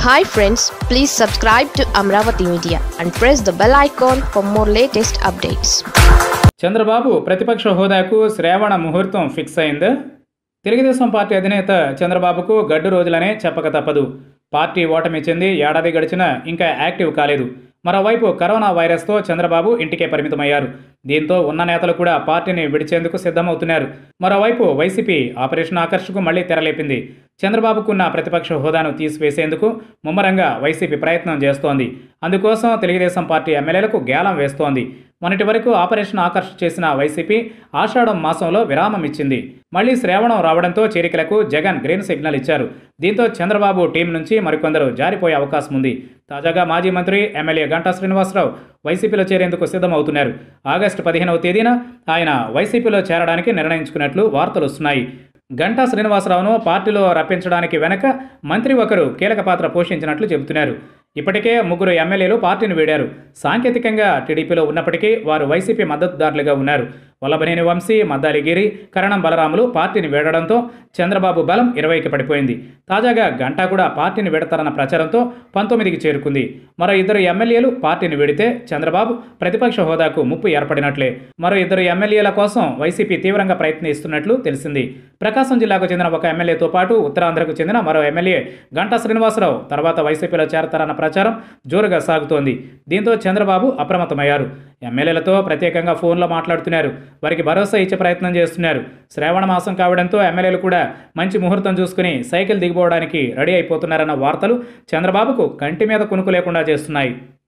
hi friends please subscribe to Amaravati media and press the bell icon for more latest updates Chandrababu ప్రతిపక్ష హోదాకు శ్రావణ ముహూర్తం fix అయిందా Telugu Desam party అధినేత చంద్రబాబుకు గడ్డు రోజులనే చెప్పక తప్పదు పార్టీ ఓటమి చెంది ఏడాది గడిచినా ఇంకా యాక్టివ్ కాలేదు మరోవైపు కరోనా వైరస్తో చంద్రబాబు ఇంటికే పరిమితమయ్యారు దీంతో ఉన్న నేతలు కూడా పార్టీని విడిచేందుకు సిద్ధమవుతున్నారు మరోవైపు వైసీపీ ఆపరేషన్ ఆకర్షకు మళ్లీ తెరలేపింది చంద్రబాబుకున్న ప్రతిపక్ష హోదాను తీసివేసేందుకు ముమ్మరంగా వైసీపీ ప్రయత్నం చేస్తోంది అందుకోసం తెలుగుదేశం పార్టీ ఎమ్మెల్యేలకు గేలం వేస్తోంది మొన్నటి వరకు ఆపరేషన్ ఆకర్ష్ చేసిన వైసీపీ ఆషాఢం మాసంలో విరామం ఇచ్చింది మళ్లీ శ్రావణం రావడంతో చేరికలకు జగన్ గ్రీన్ సిగ్నల్ ఇచ్చారు దీంతో చంద్రబాబు టీం నుంచి మరికొందరు జారిపోయే అవకాశం ఉంది తాజాగా మాజీ మంత్రి ఎమ్మెల్యే గంటా శ్రీనివాసరావు వైసీపీలో చేరేందుకు సిద్ధమవుతున్నారు ఆగస్టు పదిహేనవ తేదీన ఆయన వైసీపీలో చేరడానికి నిర్ణయించుకున్నట్లు వార్తలు వస్తున్నాయి గంటా శ్రీనివాసరావును పార్టీలో రప్పించడానికి వెనక మంత్రి ఒకరు కీలక పాత్ర పోషించినట్లు చెబుతున్నారు ఇప్పటికే ముగ్గురు ఎమ్మెల్యేలు పార్టీని వీడారు సాంకేతికంగా టీడీపీలో ఉన్నప్పటికీ వారు వైసీపీ మద్దతుదారులుగా ఉన్నారు వల్లభనేని వంశీ మద్దాలిగిరి కరణం బలరాములు పార్టీని వీడడంతో చంద్రబాబు బలం ఇరవైకి పడిపోయింది తాజాగా గంటా కూడా పార్టీని వీడతారన్న ప్రచారంతో పంతొమ్మిదికి చేరుకుంది మరో ఇద్దరు ఎమ్మెల్యేలు పార్టీని వీడితే చంద్రబాబు ప్రతిపక్ష హోదాకు ముప్పు ఏర్పడినట్లే మరో ఇద్దరు ఎమ్మెల్యేల కోసం వైసీపీ తీవ్రంగా ప్రయత్నిస్తున్నట్లు తెలిసింది ప్రకాశం జిల్లాకు చెందిన ఒక ఎమ్మెల్యేతో పాటు ఉత్తరాంధ్రకు చెందిన మరో ఎమ్మెల్యే గంటా శ్రీనివాసరావు తర్వాత వైసీపీలో చేరతారన్న ప్రచారం జోరుగా సాగుతోంది దీంతో చంద్రబాబు అప్రమత్తమయ్యారు ఎమ్మెల్యేలతో ప్రత్యేకంగా ఫోన్లో మాట్లాడుతున్నారు వారికి భరోసా ఇచ్చే ప్రయత్నం చేస్తున్నారు శ్రావణ మాసం కావడంతో ఎమ్మెల్యేలు కూడా మంచి ముహూర్తం చూసుకుని సైకిల్ దిగిపోవడానికి రెడీ అయిపోతున్నారన్న వార్తలు చంద్రబాబుకు కంటి మీద కునుకు లేకుండా చేస్తున్నాయి